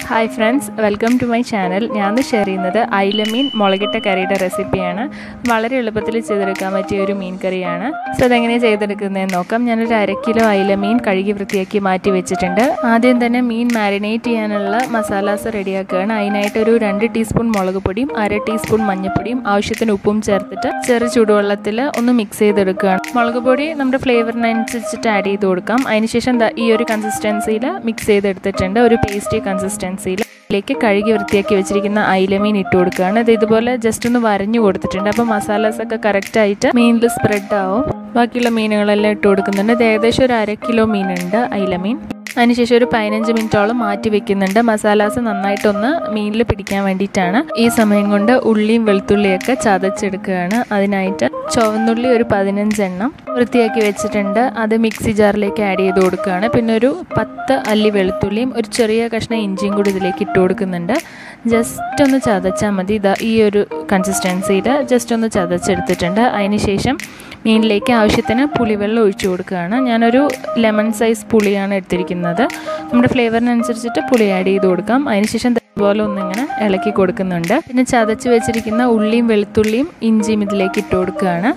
hi friends welcome to my channel ഞാൻ share ചെയ്യുന്നത് അയിലമീൻ മുളകിട്ട കറിയുടെ റെസിപ്പിയാണ് വളരെ എളുപ്പത്തിൽ ചെയ്തെടുക്കാൻ പറ്റിയ ഒരു മീൻ കറിയാണ് സോ അതെങ്ങനെ ചെയ്തെടുക്കുന്നതെന്ന് നോക്കാം ഞാനൊരു അര കിലോ അയിലമീൻ കഴുകി വൃത്തിയാക്കി മാറ്റി വെച്ചിട്ടുണ്ട് ആദ്യം തന്നെ മീൻ മാരിനേറ്റ് ചെയ്യാനുള്ള മസാലാസ് റെഡിയാക്കുകയാണ് അതിനായിട്ട് ഒരു രണ്ട് ടീസ്പൂൺ മുളക് പൊടിയും അര ടീസ്പൂൺ മഞ്ഞൾപ്പൊടിയും ആവശ്യത്തിന് ഉപ്പും ചേർത്തിട്ട് ചെറു ചൂടുവെള്ളത്തിൽ ഒന്ന് മിക്സ് ചെയ്തെടുക്കുകയാണ് മുളക് പൊടി നമ്മുടെ ഫ്ലേവറിനനുസരിച്ചിട്ട് ആഡ് ചെയ്ത് കൊടുക്കാം അതിനുശേഷം ദാ ഈ ഒരു കൺസിസ്റ്റൻസിയിൽ മിക്സ് ചെയ്തെടുത്തിട്ടുണ്ട് ഒരു പേസ്റ്റി കൺസിസ്റ്റൻസിയിൽ ിലേക്ക് കഴുകി വൃത്തിയാക്കി വെച്ചിരിക്കുന്ന അയിലമീൻ ഇട്ട് കൊടുക്കുകയാണ് അത് ഇതുപോലെ ജസ്റ്റ് ഒന്ന് വരഞ്ഞു കൊടുത്തിട്ടുണ്ട് അപ്പോൾ മസാലാസ് ഒക്കെ കറക്റ്റ് ആയിട്ട് മീനിൽ സ്പ്രെഡ് ആവും ബാക്കിയുള്ള മീനുകളെല്ലാം ഇട്ട് കൊടുക്കുന്നുണ്ട് ഇത് ഏകദേശം ഒരു അര കിലോ മീനുണ്ട് അയിലമീൻ അതിനുശേഷം ഒരു പതിനഞ്ച് മിനിറ്റോളം മാറ്റി വെക്കുന്നുണ്ട് മസാലാസ് നന്നായിട്ടൊന്ന് മീനിൽ പിടിക്കാൻ വേണ്ടിയിട്ടാണ് ഈ സമയം കൊണ്ട് ഉള്ളിയും വെളുത്തുള്ളിയൊക്കെ ചതച്ചെടുക്കുകയാണ് അതിനായിട്ട് ചുവന്നുള്ളി ഒരു പതിനഞ്ചെണ്ണം വൃത്തിയാക്കി വെച്ചിട്ടുണ്ട് അത് മിക്സി ജാറിലേക്ക് ആഡ് ചെയ്ത് കൊടുക്കുകയാണ് പിന്നെ ഒരു പത്ത് അല്ലി വെളുത്തുള്ളിയും ഒരു ചെറിയ കഷ്ണം ഇഞ്ചിയും കൂടി ഇതിലേക്ക് ഇട്ട് കൊടുക്കുന്നുണ്ട് ജസ്റ്റ് ഒന്ന് ചതച്ചാൽ മതി ഇതാ ഈ ഒരു കൺസിസ്റ്റൻസിയിൽ ജസ്റ്റ് ഒന്ന് ചതച്ചെടുത്തിട്ടുണ്ട് അതിനുശേഷം മീനിലേക്ക് ആവശ്യത്തിന് പുളിവെള്ളം ഒഴിച്ചു കൊടുക്കുകയാണ് ഞാനൊരു ലെമൺ സൈസ് പുളിയാണ് എടുത്തിരിക്കുന്നത് നമ്മുടെ ഫ്ലേവറിനനുസരിച്ചിട്ട് പുളി ആഡ് ചെയ്ത് കൊടുക്കാം അതിനുശേഷം ഇതുപോലെ ഒന്നിങ്ങനെ ഇളക്കി കൊടുക്കുന്നുണ്ട് പിന്നെ ചതച്ച് വെച്ചിരിക്കുന്ന ഉള്ളിയും വെളുത്തുള്ളിയും ഇഞ്ചിയും ഇതിലേക്ക് ഇട്ട് കൊടുക്കുകയാണ്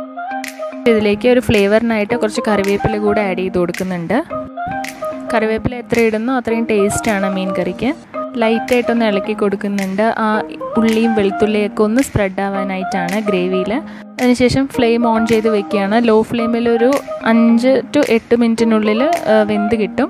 ഇതിലേക്ക് ഒരു ഫ്ലേവറിനായിട്ട് കുറച്ച് കറിവേപ്പില കൂടെ ആഡ് ചെയ്ത് കൊടുക്കുന്നുണ്ട് കറിവേപ്പില എത്ര ഇടുന്നോ അത്രയും ടേസ്റ്റാണ് മീൻ കറിക്ക് ലൈറ്റായിട്ടൊന്ന് ഇളക്കി കൊടുക്കുന്നുണ്ട് ആ ഉള്ളിയും വെളുത്തുള്ളിയൊക്കെ ഒന്ന് സ്പ്രെഡ് ആവാനായിട്ടാണ് ഗ്രേവിയിൽ അതിനുശേഷം ഫ്ലെയിം ഓൺ ചെയ്ത് വെക്കുകയാണ് ലോ ഫ്ലെയിമിൽ ഒരു അഞ്ച് ടു എട്ട് മിനിറ്റിനുള്ളിൽ വെന്ത് കിട്ടും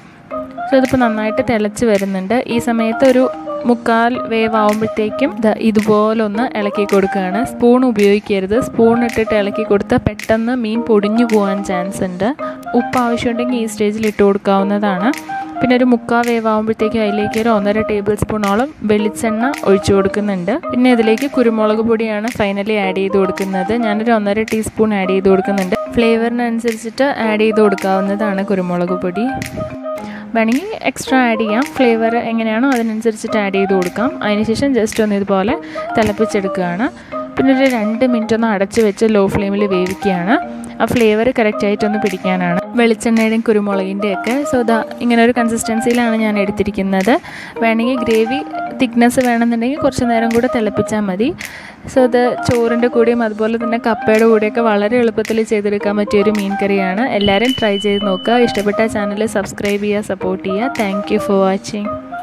സോ ഇതിപ്പോൾ നന്നായിട്ട് തിളച്ച് വരുന്നുണ്ട് ഈ സമയത്ത് ഒരു മുക്കാൽ വേവ് ആവുമ്പോഴത്തേക്കും ഇതുപോലൊന്ന് ഇളക്കി കൊടുക്കുകയാണ് സ്പൂൺ ഉപയോഗിക്കരുത് സ്പൂൺ ഇട്ടിട്ട് ഇളക്കി കൊടുത്താൽ പെട്ടെന്ന് മീൻ പൊടിഞ്ഞു പോകാൻ ചാൻസ് ഉണ്ട് ഉപ്പ് ആവശ്യമുണ്ടെങ്കിൽ ഈ സ്റ്റേജിൽ ഇട്ട് കൊടുക്കാവുന്നതാണ് പിന്നെ ഒരു മുക്കാൽ വേവ് ആകുമ്പോഴത്തേക്കും അതിലേക്ക് ഒരു ഒന്നര ടേബിൾ സ്പൂണോളം വെളിച്ചെണ്ണ ഒഴിച്ചു കൊടുക്കുന്നുണ്ട് പിന്നെ ഇതിലേക്ക് കുരുമുളക് പൊടിയാണ് ഫൈനലി ആഡ് ചെയ്ത് കൊടുക്കുന്നത് ഞാനൊരു ഒന്നര ടീസ്പൂൺ ആഡ് ചെയ്ത് കൊടുക്കുന്നുണ്ട് ഫ്ലേവറിനനുസരിച്ചിട്ട് ആഡ് ചെയ്ത് കൊടുക്കാവുന്നതാണ് കുരുമുളക് പൊടി വേണമെങ്കിൽ എക്സ്ട്രാ ആഡ് ചെയ്യാം ഫ്ലേവർ എങ്ങനെയാണോ അതിനനുസരിച്ചിട്ട് ആഡ് ചെയ്ത് കൊടുക്കാം അതിനുശേഷം ജസ്റ്റ് ഒന്ന് ഇതുപോലെ തിളപ്പിച്ചെടുക്കുകയാണ് പിന്നെ ഒരു രണ്ട് മിനിറ്റ് ഒന്ന് അടച്ച് വെച്ച് ലോ ഫ്ലെയിമിൽ വേവിക്കുകയാണ് ആ ഫ്ലേവർ കറക്റ്റായിട്ടൊന്ന് പിടിക്കാനാണ് വെളിച്ചെണ്ണയുടെയും കുരുമുളകിൻ്റെയും ഒക്കെ സോ ദാ ഇങ്ങനെ ഒരു കൺസിസ്റ്റൻസിയിലാണ് ഞാൻ എടുത്തിരിക്കുന്നത് വേണമെങ്കിൽ ഗ്രേവി തിക്നെസ് വേണമെന്നുണ്ടെങ്കിൽ കുറച്ച് നേരം കൂടെ തിളപ്പിച്ചാൽ മതി സോ അത് ചോറിൻ്റെ കൂടെയും അതുപോലെ തന്നെ കപ്പയുടെ കൂടെയൊക്കെ വളരെ എളുപ്പത്തിൽ ചെയ്തെടുക്കാൻ പറ്റിയൊരു മീൻ കറിയാണ് എല്ലാവരും ട്രൈ ചെയ്ത് നോക്കുക ഇഷ്ടപ്പെട്ട ചാനൽ സബ്സ്ക്രൈബ് ചെയ്യുക സപ്പോർട്ട് ചെയ്യുക താങ്ക് ഫോർ വാച്ചിങ്